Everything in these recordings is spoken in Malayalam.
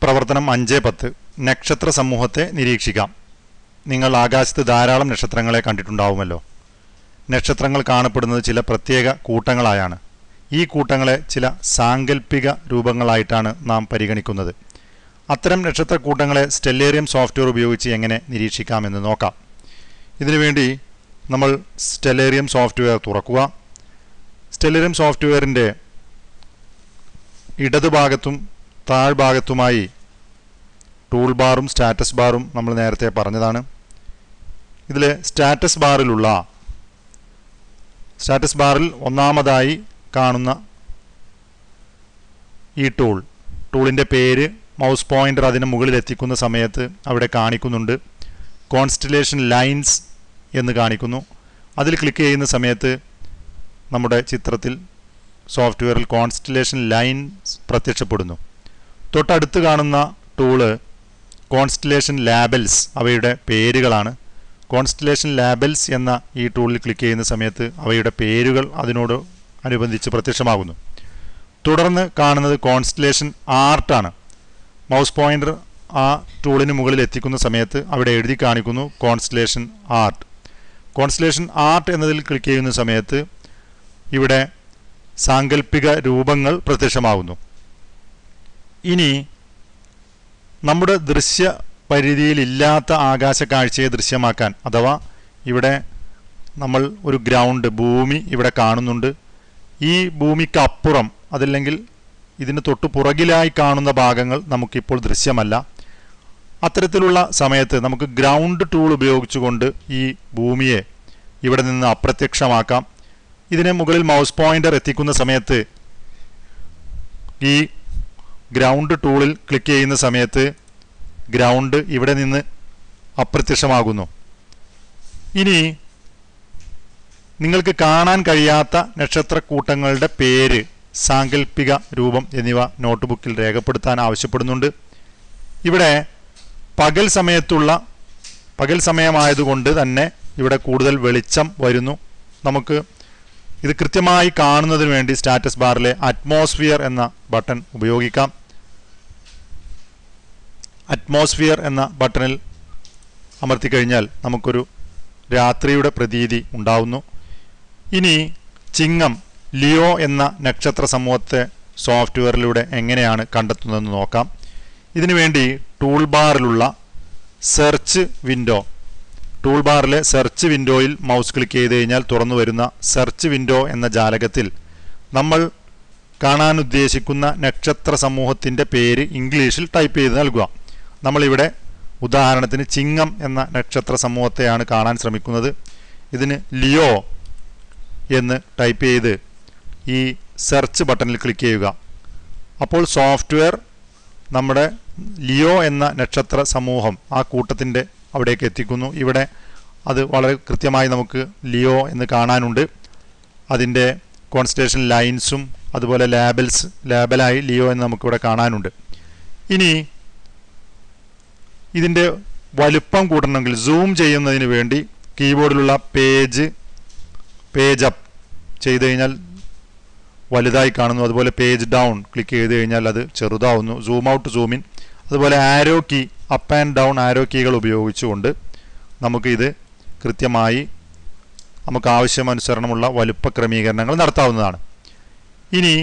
പ്രവർത്തനം അഞ്ച് പത്ത് നക്ഷത്ര സമൂഹത്തെ നിരീക്ഷിക്കാം നിങ്ങൾ ആകാശത്ത് ധാരാളം നക്ഷത്രങ്ങളെ കണ്ടിട്ടുണ്ടാവുമല്ലോ നക്ഷത്രങ്ങൾ കാണപ്പെടുന്നത് ചില പ്രത്യേക കൂട്ടങ്ങളായാണ് ഈ കൂട്ടങ്ങളെ ചില സാങ്കല്പിക രൂപങ്ങളായിട്ടാണ് നാം പരിഗണിക്കുന്നത് അത്തരം നക്ഷത്രക്കൂട്ടങ്ങളെ സ്റ്റെല്ലേറിയം സോഫ്റ്റ്വെയർ ഉപയോഗിച്ച് എങ്ങനെ നിരീക്ഷിക്കാമെന്ന് നോക്കാം ഇതിനുവേണ്ടി നമ്മൾ സ്റ്റെല്ലേറിയം സോഫ്റ്റ്വെയർ തുറക്കുക സ്റ്റെല്ലേറിയം സോഫ്റ്റ്വെയറിൻ്റെ ഇടതുഭാഗത്തും താഴ്ഭാഗത്തുമായി ടൂൾ ബാറും സ്റ്റാറ്റസ് ബാറും നമ്മൾ നേരത്തെ പറഞ്ഞതാണ് ഇതിൽ സ്റ്റാറ്റസ് ബാറിലുള്ള സ്റ്റാറ്റസ് ബാറിൽ ഒന്നാമതായി കാണുന്ന ഈ ടൂൾ ടൂളിൻ്റെ പേര് മൗസ് പോയിൻ്റർ അതിന് മുകളിൽ എത്തിക്കുന്ന സമയത്ത് അവിടെ കാണിക്കുന്നുണ്ട് കോൺസ്റ്റലേഷൻ ലൈൻസ് എന്ന് കാണിക്കുന്നു അതിൽ ക്ലിക്ക് ചെയ്യുന്ന സമയത്ത് നമ്മുടെ ചിത്രത്തിൽ സോഫ്റ്റ്വെയറിൽ കോൺസ്റ്റലേഷൻ ലൈൻസ് പ്രത്യക്ഷപ്പെടുന്നു തൊട്ടടുത്ത് കാണുന്ന ടൂള് കോൺസ്റ്റലേഷൻ ലാബൽസ് അവയുടെ പേരുകളാണ് കോൺസ്റ്റലേഷൻ ലാബൽസ് എന്ന ഈ ടൂളിൽ ക്ലിക്ക് ചെയ്യുന്ന സമയത്ത് അവയുടെ പേരുകൾ അതിനോട് അനുബന്ധിച്ച് പ്രത്യക്ഷമാകുന്നു തുടർന്ന് കാണുന്നത് കോൺസ്റ്റലേഷൻ ആർട്ടാണ് മൗസ് പോയിൻ്റർ ആ ടൂളിന് മുകളിൽ എത്തിക്കുന്ന സമയത്ത് അവിടെ എഴുതി കാണിക്കുന്നു കോൺസ്റ്റലേഷൻ ആർട്ട് കോൺസ്റ്റലേഷൻ ആർട്ട് എന്നതിൽ ക്ലിക്ക് ചെയ്യുന്ന സമയത്ത് ഇവിടെ സാങ്കല്പിക രൂപങ്ങൾ പ്രത്യക്ഷമാകുന്നു ഇനി നമ്മുടെ ദൃശ്യ പരിധിയിലില്ലാത്ത ആകാശ കാഴ്ചയെ ദൃശ്യമാക്കാൻ അഥവാ ഇവിടെ നമ്മൾ ഒരു ഗ്രൗണ്ട് ഭൂമി ഇവിടെ കാണുന്നുണ്ട് ഈ ഭൂമിക്ക് അപ്പുറം അതല്ലെങ്കിൽ ഇതിന് തൊട്ടു പുറകിലായി കാണുന്ന ഭാഗങ്ങൾ നമുക്കിപ്പോൾ ദൃശ്യമല്ല അത്തരത്തിലുള്ള സമയത്ത് നമുക്ക് ഗ്രൗണ്ട് ടൂൾ ഉപയോഗിച്ചുകൊണ്ട് ഈ ഭൂമിയെ ഇവിടെ നിന്ന് അപ്രത്യക്ഷമാക്കാം ഇതിന് മുകളിൽ മൗസ് പോയിന്റർ എത്തിക്കുന്ന സമയത്ത് ഈ ഗ്രൗണ്ട് ടൂളിൽ ക്ലിക്ക് ചെയ്യുന്ന സമയത്ത് ഗ്രൗണ്ട് ഇവിടെ നിന്ന് അപ്രത്യക്ഷമാകുന്നു ഇനി നിങ്ങൾക്ക് കാണാൻ കഴിയാത്ത നക്ഷത്രക്കൂട്ടങ്ങളുടെ പേര് സാങ്കല്പിക രൂപം എന്നിവ നോട്ട്ബുക്കിൽ രേഖപ്പെടുത്താൻ ആവശ്യപ്പെടുന്നുണ്ട് ഇവിടെ പകൽ സമയത്തുള്ള പകൽ സമയമായതുകൊണ്ട് തന്നെ ഇവിടെ കൂടുതൽ വെളിച്ചം വരുന്നു നമുക്ക് ഇത് കൃത്യമായി കാണുന്നതിന് വേണ്ടി സ്റ്റാറ്റസ് ബാറിലെ അറ്റ്മോസ്ഫിയർ എന്ന ബട്ടൺ ഉപയോഗിക്കാം അറ്റ്മോസ്ഫിയർ എന്ന ബട്ടണിൽ അമർത്തിക്കഴിഞ്ഞാൽ നമുക്കൊരു രാത്രിയുടെ പ്രതീതി ഉണ്ടാവുന്നു ഇനി ചിങ്ങം ലിയോ എന്ന നക്ഷത്ര സമൂഹത്തെ സോഫ്റ്റ്വെയറിലൂടെ എങ്ങനെയാണ് കണ്ടെത്തുന്നതെന്ന് നോക്കാം ഇതിനുവേണ്ടി ടൂൾ ബാറിലുള്ള സെർച്ച് വിൻഡോ ടൂൾ ബാറിലെ സെർച്ച് വിൻഡോയിൽ മൗസ് ക്ലിക്ക് ചെയ്ത് കഴിഞ്ഞാൽ തുറന്നു വരുന്ന സെർച്ച് വിൻഡോ എന്ന ജാലകത്തിൽ നമ്മൾ കാണാൻ ഉദ്ദേശിക്കുന്ന നക്ഷത്ര സമൂഹത്തിൻ്റെ പേര് ഇംഗ്ലീഷിൽ ടൈപ്പ് ചെയ്ത് നൽകുക നമ്മളിവിടെ ഉദാഹരണത്തിന് ചിങ്ങം എന്ന നക്ഷത്ര സമൂഹത്തെയാണ് കാണാൻ ശ്രമിക്കുന്നത് ഇതിന് ലിയോ എന്ന് ടൈപ്പ് ചെയ്ത് ഈ സെർച്ച് ബട്ടണിൽ ക്ലിക്ക് ചെയ്യുക അപ്പോൾ സോഫ്റ്റ്വെയർ നമ്മുടെ ലിയോ എന്ന നക്ഷത്ര സമൂഹം ആ കൂട്ടത്തിൻ്റെ അവിടേക്ക് എത്തിക്കുന്നു ഇവിടെ അത് വളരെ കൃത്യമായി നമുക്ക് ലിയോ എന്ന് കാണാനുണ്ട് അതിൻ്റെ കോൺസ്റ്റേഷൻ ലൈൻസും അതുപോലെ ലാബൽസ് ലാബലായി ലിയോ എന്ന് നമുക്കിവിടെ കാണാനുണ്ട് ഇനി ഇതിൻ്റെ വലുപ്പം കൂട്ടണമെങ്കിൽ സൂം ചെയ്യുന്നതിന് വേണ്ടി കീബോർഡിലുള്ള പേജ് പേജ് അപ്പ് ചെയ്ത് കഴിഞ്ഞാൽ വലുതായി കാണുന്നു അതുപോലെ പേജ് ഡൗൺ ക്ലിക്ക് ചെയ്ത് കഴിഞ്ഞാൽ അത് ചെറുതാവുന്നു സൂം ഔട്ട് സൂം ഇൻ അതുപോലെ arrow key up and down arrow കീകൾ ഉപയോഗിച്ചുകൊണ്ട് നമുക്ക് ഇത് കൃത്യമായി നമുക്ക് ആവശ്യമനുസരണമുള്ള വലുപ്പ ക്രമീകരണങ്ങൾ നടത്താവുന്നതാണ് ഇനി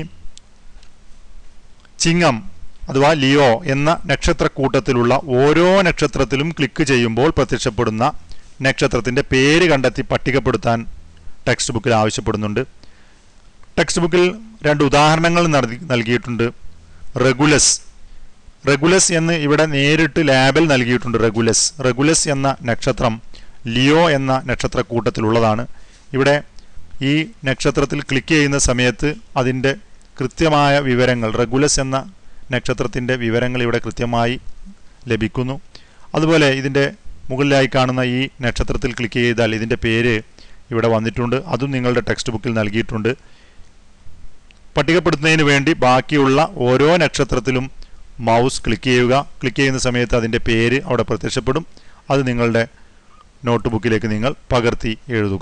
ചിങ്ങം അഥവാ ലിയോ എന്ന നക്ഷത്രക്കൂട്ടത്തിലുള്ള ഓരോ നക്ഷത്രത്തിലും ക്ലിക്ക് ചെയ്യുമ്പോൾ പ്രത്യക്ഷപ്പെടുന്ന നക്ഷത്രത്തിൻ്റെ പേര് കണ്ടെത്തി പട്ടികപ്പെടുത്താൻ ടെക്സ്റ്റ് ബുക്കിൽ ആവശ്യപ്പെടുന്നുണ്ട് ടെക്സ്റ്റ് ബുക്കിൽ രണ്ട് ഉദാഹരണങ്ങൾ നൽകി- നൽകിയിട്ടുണ്ട് റെഗുലസ് റെഗുലസ് എന്ന് ഇവിടെ നേരിട്ട് ലാബിൽ നൽകിയിട്ടുണ്ട് റെഗുലസ് റെഗുലസ് എന്ന നക്ഷത്രം ലിയോ എന്ന നക്ഷത്രക്കൂട്ടത്തിലുള്ളതാണ് ഇവിടെ ഈ നക്ഷത്രത്തിൽ ക്ലിക്ക് ചെയ്യുന്ന സമയത്ത് അതിൻ്റെ കൃത്യമായ വിവരങ്ങൾ റെഗുലസ് എന്ന നക്ഷത്രത്തിൻ്റെ വിവരങ്ങൾ ഇവിടെ കൃത്യമായി ലഭിക്കുന്നു അതുപോലെ ഇതിൻ്റെ മുകളിലായി കാണുന്ന ഈ നക്ഷത്രത്തിൽ ക്ലിക്ക് ചെയ്താൽ ഇതിൻ്റെ പേര് ഇവിടെ വന്നിട്ടുണ്ട് അതും നിങ്ങളുടെ ടെക്സ്റ്റ് ബുക്കിൽ നൽകിയിട്ടുണ്ട് പട്ടികപ്പെടുത്തുന്നതിന് വേണ്ടി ബാക്കിയുള്ള ഓരോ നക്ഷത്രത്തിലും മൗസ് ക്ലിക്ക് ചെയ്യുക ക്ലിക്ക് ചെയ്യുന്ന സമയത്ത് അതിൻ്റെ പേര് അവിടെ പ്രത്യക്ഷപ്പെടും അത് നിങ്ങളുടെ നോട്ട് ബുക്കിലേക്ക് നിങ്ങൾ പകർത്തി എഴുതുക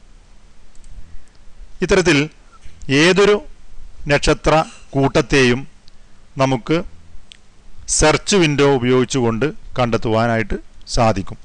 ഇത്തരത്തിൽ ഏതൊരു നക്ഷത്ര കൂട്ടത്തെയും നമുക്ക് സെർച്ച് വിൻഡോ ഉപയോഗിച്ചുകൊണ്ട് കണ്ടെത്തുവാനായിട്ട് സാധിക്കും